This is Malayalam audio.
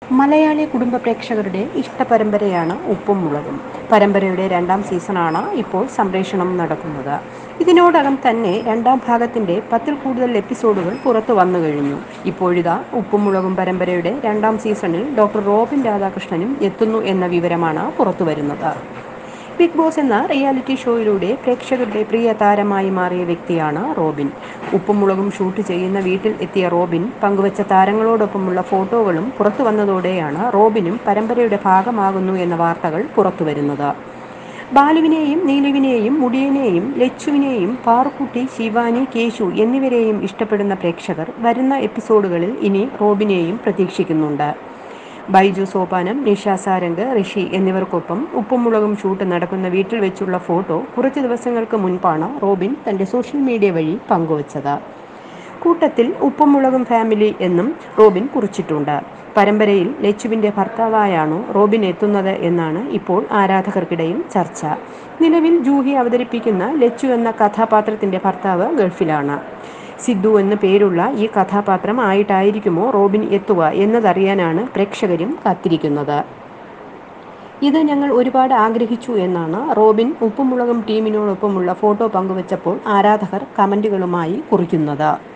മലയാളി കുടുംബ പ്രേക്ഷകരുടെ ഇഷ്ടപരമ്പരയാണ് ഉപ്പും മുളകും പരമ്പരയുടെ രണ്ടാം സീസണാണ് ഇപ്പോൾ സംപ്രേഷണം നടക്കുന്നത് ഇതിനോടകം തന്നെ രണ്ടാം ഭാഗത്തിൻ്റെ പത്തിൽ കൂടുതൽ എപ്പിസോഡുകൾ പുറത്തു വന്നു കഴിഞ്ഞു ഇപ്പോഴിതാ ഉപ്പും മുളകും പരമ്പരയുടെ രണ്ടാം സീസണിൽ ഡോക്ടർ റോബിൻ രാധാകൃഷ്ണനും എത്തുന്നു എന്ന വിവരമാണ് പുറത്തു വരുന്നത് ബിഗ് ബോസ് എന്ന റിയാലിറ്റി ഷോയിലൂടെ പ്രേക്ഷകരുടെ പ്രിയ താരമായി മാറിയ വ്യക്തിയാണ് റോബിൻ ഉപ്പും മുളകും ഷൂട്ട് ചെയ്യുന്ന വീട്ടിൽ എത്തിയ റോബിൻ പങ്കുവച്ച താരങ്ങളോടൊപ്പമുള്ള ഫോട്ടോകളും പുറത്തു വന്നതോടെയാണ് റോബിനും പരമ്പരയുടെ ഭാഗമാകുന്നു എന്ന വാർത്തകൾ പുറത്തുവരുന്നത് ബാലുവിനെയും നീലുവിനെയും മുടിയനെയും ലച്ചുവിനെയും പാറുക്കുട്ടി ശിവാനി കേശു എന്നിവരെയും ഇഷ്ടപ്പെടുന്ന പ്രേക്ഷകർ വരുന്ന എപ്പിസോഡുകളിൽ ഇനി റോബിനെയും പ്രതീക്ഷിക്കുന്നുണ്ട് ബൈജു സോപാനം നിഷ സാരംഗ് ഋഷി എന്നിവർക്കൊപ്പം ഉപ്പും മുളകും ഷൂട്ട് നടക്കുന്ന വീട്ടിൽ വെച്ചുള്ള ഫോട്ടോ കുറച്ച് ദിവസങ്ങൾക്ക് മുൻപാണ് റോബിൻ തൻ്റെ സോഷ്യൽ മീഡിയ വഴി പങ്കുവച്ചത് കൂട്ടത്തിൽ ഉപ്പും മുളകും ഫാമിലി എന്നും റോബിൻ കുറിച്ചിട്ടുണ്ട് പരമ്പരയിൽ ലച്ചുവിൻ്റെ ഭർത്താവായാണോ റോബിൻ എത്തുന്നത് എന്നാണ് ഇപ്പോൾ ആരാധകർക്കിടയിൽ ചർച്ച നിലവിൽ ജൂഹി അവതരിപ്പിക്കുന്ന ലച്ചു എന്ന കഥാപാത്രത്തിൻ്റെ ഭർത്താവ് ഗൾഫിലാണ് സിദ്ധു എന്ന് പേരുള്ള ഈ കഥാപാത്രം ആയിട്ടായിരിക്കുമോ റോബിൻ എത്തുക എന്നതറിയാനാണ് പ്രേക്ഷകരും കാത്തിരിക്കുന്നത് ഇത് ഞങ്ങൾ ഒരുപാട് ആഗ്രഹിച്ചു എന്നാണ് റോബിൻ ഉപ്പുമുളകും ടീമിനോടൊപ്പമുള്ള ഫോട്ടോ പങ്കുവച്ചപ്പോൾ ആരാധകർ കമൻറ്റുകളുമായി കുറിക്കുന്നത്